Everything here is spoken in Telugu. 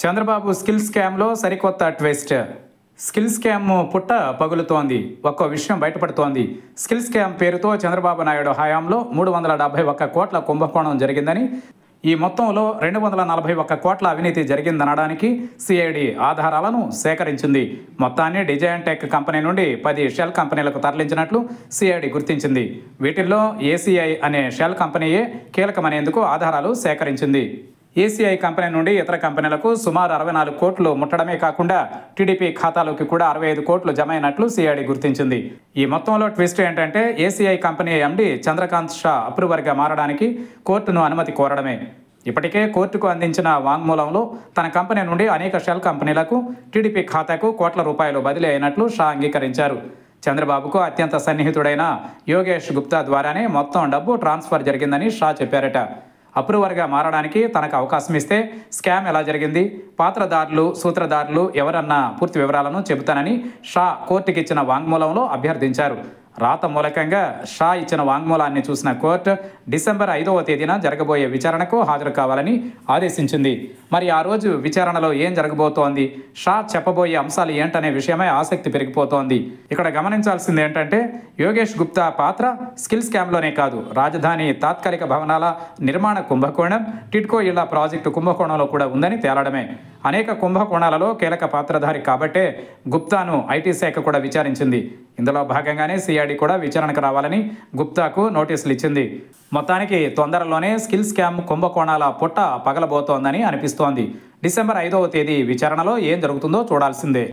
చంద్రబాబు స్కిల్ స్కామ్లో సరికొత్త ట్విస్ట్ స్కిల్ స్కామ్ పుట్ట పగులుతోంది ఒక్కో విషయం బయటపడుతోంది స్కిల్ స్కామ్ పేరుతో చంద్రబాబు నాయుడు హయాంలో మూడు వందల డెబ్బై ఒక్క కోట్ల కుంభకోణం జరిగిందని ఈ మొత్తంలో రెండు వందల నలభై ఒక్క కోట్ల అవినీతి జరిగిందనడానికి సిఐడి ఆధారాలను సేకరించింది మొత్తాన్ని డిజైన్ టెక్ కంపెనీ నుండి పది షెల్ కంపెనీలకు తరలించినట్లు సిఐడి గుర్తించింది వీటిల్లో ఏసీఐ అనే షెల్ కంపెనీయే కీలకమనేందుకు ఆధారాలు సేకరించింది ఏసీఐ కంపెనీ నుండి ఇతర కంపెనీలకు సుమారు అరవై నాలుగు కోట్లు ముట్టడమే కాకుండా టీడీపీ ఖాతాలోకి కూడా అరవై ఐదు కోట్లు జమ అయినట్లు సిఐడి గుర్తించింది ఈ మొత్తంలో ట్విస్ట్ ఏంటంటే ACI company MD Chandrakant Shah అప్రూవర్గా మారడానికి కోర్టును అనుమతి కోరడమే ఇప్పటికే కోర్టుకు అందించిన వాంగ్మూలంలో తన కంపెనీ నుండి అనేక షెల్ కంపెనీలకు టీడీపీ ఖాతాకు కోట్ల రూపాయలు బదిలీ అయినట్లు షా అంగీకరించారు చంద్రబాబుకు అత్యంత సన్నిహితుడైన యోగేష్ గుప్తా ద్వారానే మొత్తం డబ్బు ట్రాన్స్ఫర్ జరిగిందని షా చెప్పారట అప్రూవర్గా మారడానికి తనకు అవకాశం ఇస్తే స్కామ్ ఎలా జరిగింది పాత్రదారులు సూత్రధారులు ఎవరన్న పూర్తి వివరాలను చెబుతానని షా కోర్టుకి ఇచ్చిన వాంగ్మూలంలో అభ్యర్థించారు రాత మూలకంగా షా ఇచ్చిన వాంగ్మూలాన్ని చూసిన కోర్టు డిసెంబర్ ఐదవ తేదీన జరగబోయే విచారణకు హాజరు కావాలని ఆదేశించింది మరి ఆ రోజు విచారణలో ఏం జరగబోతోంది షా చెప్పబోయే అంశాలు ఏంటనే విషయమై ఆసక్తి పెరిగిపోతోంది ఇక్కడ గమనించాల్సింది ఏంటంటే యోగేష్ గుప్తా పాత్ర స్కిల్ స్కామ్లోనే కాదు రాజధాని తాత్కాలిక భవనాల నిర్మాణ కుంభకోణం టిడ్కో ఇళ్ల ప్రాజెక్టు కుంభకోణంలో కూడా ఉందని తేలడమే అనేక కుంభకోణాలలో కీలక పాత్రధారి కాబట్టే గుప్తాను ఐటీ శాఖ కూడా విచారించింది ఇందులో భాగంగానే సిఐడి కూడా విచారణకు రావాలని గుప్తాకు నోటీసులు ఇచ్చింది మొత్తానికి తొందరలోనే స్కిల్ స్కామ్ కుంభకోణాల పుట్ట పగలబోతోందని అనిపిస్తోంది డిసెంబర్ ఐదవ తేదీ విచారణలో ఏం జరుగుతుందో చూడాల్సిందే